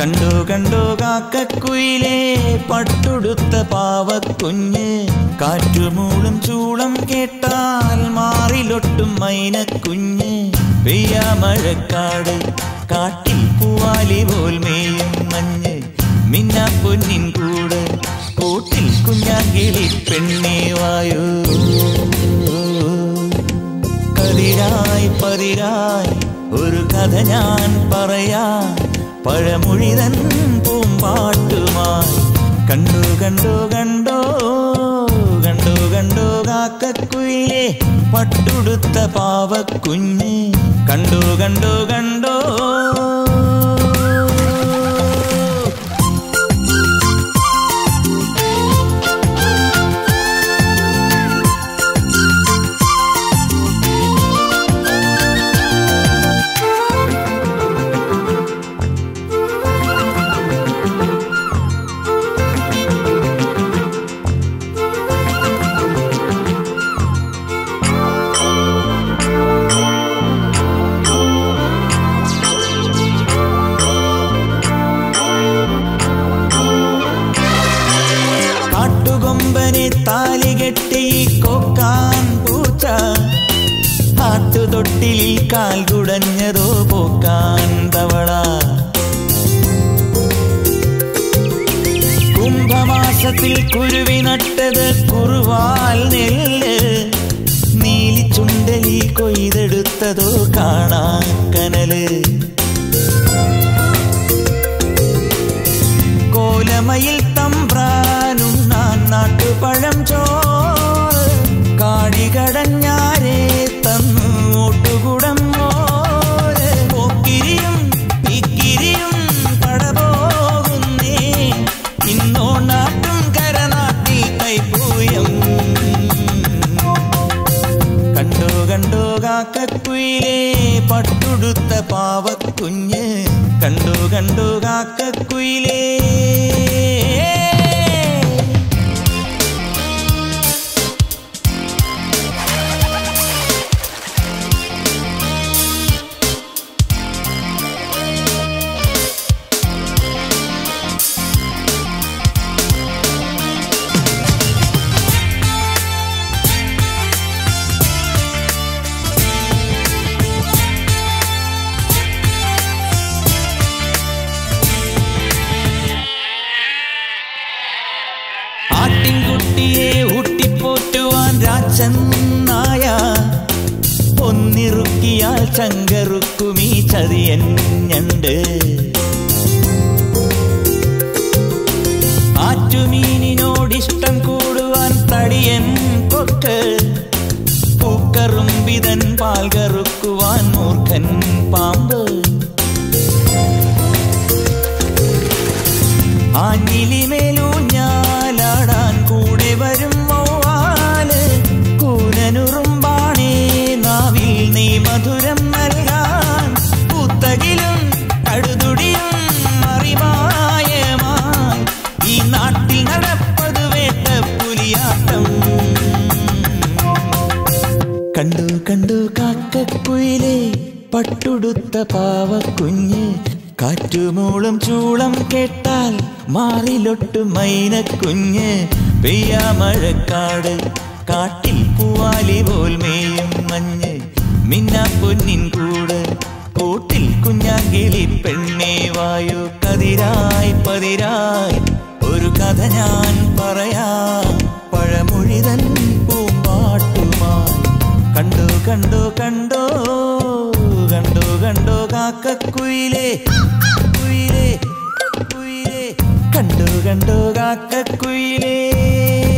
കണ്ടു കണ്ടു കാക്കക്കുയിലേ പട്ടുടുത്ത പാവക്കുഞ്ഞ് കാറ്റുമൂളും ചൂളം കേട്ടാൽ മാറിലൊട്ടും മൈനക്കുഞ്ഞ് പെയ്യാ മഴക്കാട് കാട്ടിൽ പൂവാലി പോൽ മേയും മഞ്ഞ് മിന്നാ പൊന്നിൻ കൂട് കൂട്ടിൽ കുഞ്ഞാങ്കിളി പെണ്ണേ വായോ കതിരായി പതിരായി ഒരു കഥ ഞാൻ പറയാ പഴമൊഴിതൻ പൂമ്പാട്ടുമായി കണ്ടു കണ്ടു കണ്ടോ കണ്ടു കണ്ടു കാക്കക്കുയിലെ പട്ടുടുത്ത പാവക്കുഞ്ഞ് കണ്ടു കണ്ടു കണ്ടോ കാട്ടുകൊമ്പനെ താലി കെട്ടി കൊക്കാൻ പൂച്ച ആട്ടുതൊട്ടിലിൽ കാൽ കുടഞ്ഞതോ പോക്കാൻ തവള കുംഭമാസത്തിൽ കുരുവി നട്ടത് കുറുവാൽ നെല്ല് നീലിച്ചുണ്ടലി കൊയ്തെടുത്തതോ കാണാ കനല് കോലമയിൽ തമ്പ്രാനും നാൻ നാട്ടുപഴം ചോറ് കാടികടഞ്ഞാരേ തന്നു ഓട്ടുകുടം മോര് പോക്കിരിയും ഇക്കിരിയും പടപോകുന്നേ ഇന്നോ നാട്ടും കരനാട്ടിൽ തൈപ്പൂയം കണ്ടോ കണ്ടോ കാക്കക്കുയിലേ പട്ടുടുത്ത പാവക്കുഞ്ഞ് കണ്ടു കണ്ടു കാക്കക്കുയിലേ ആട്ടിൻകുട്ടിയെ ഊട്ടിപ്പോറ്റുവാൻ രാജൻ നായ ഒന്നിറുക്കിയാൽ ചങ്കറുക്കുമീ ചതിയൻ ഞണ്ട് ആറ്റുമീനിനോടിഷ്ടം കൂടുവാൻ തടിയൻ കൊക്ക് പൂക്കറുമ്പിതൻ പാൽ കറുക്കുവാൻ മൂർഖൻ പാമ്പ് ആഞ്ഞിലിമേലൂഞ്ഞാലാടാൻ കൂടെ വരും മൗവാല് കൂനനുറുമ്പാണേ നാവിൽ നീ മധുരം നൽകാൻ പുത്തകിലും കടുതുടിയും മറിമായമായി ഈ നാട്ടിൽ നടപ്പത് വേട്ട പുലിയാട്ടം കണ്ടു കണ്ടു കാക്കക്കുയിലെ പട്ടുടുത്ത പാവക്കുഞ്ഞ് കാറ്റുമൂളും ചൂളം കേട്ടാൽ മാറിലൊട്ടു മൈനക്കുഞ്ഞ് പെയ്യാ മഴക്കാട് കാട്ടിൽ പൂവാലി പോൽ മേയും മഞ്ഞ് മിന്നാ പൊന്നിൻ കൂട് കൂട്ടിൽ കുഞ്ഞാങ്കിളി പെണ്ണേ വായു കതിരായി പതിരായി ഒരു കഥ ഞാൻ പറയാ പഴമൊഴിതൻ പൂമ്പാട്ടുമായി കണ്ടു കണ്ടു കണ്ടോ കണ്ടു കണ്ടു കാക്കക്കുയിലേ കുയിലേ കുയിലേ കണ്ടു കണ്ടു കാക്കക്കുയിലേ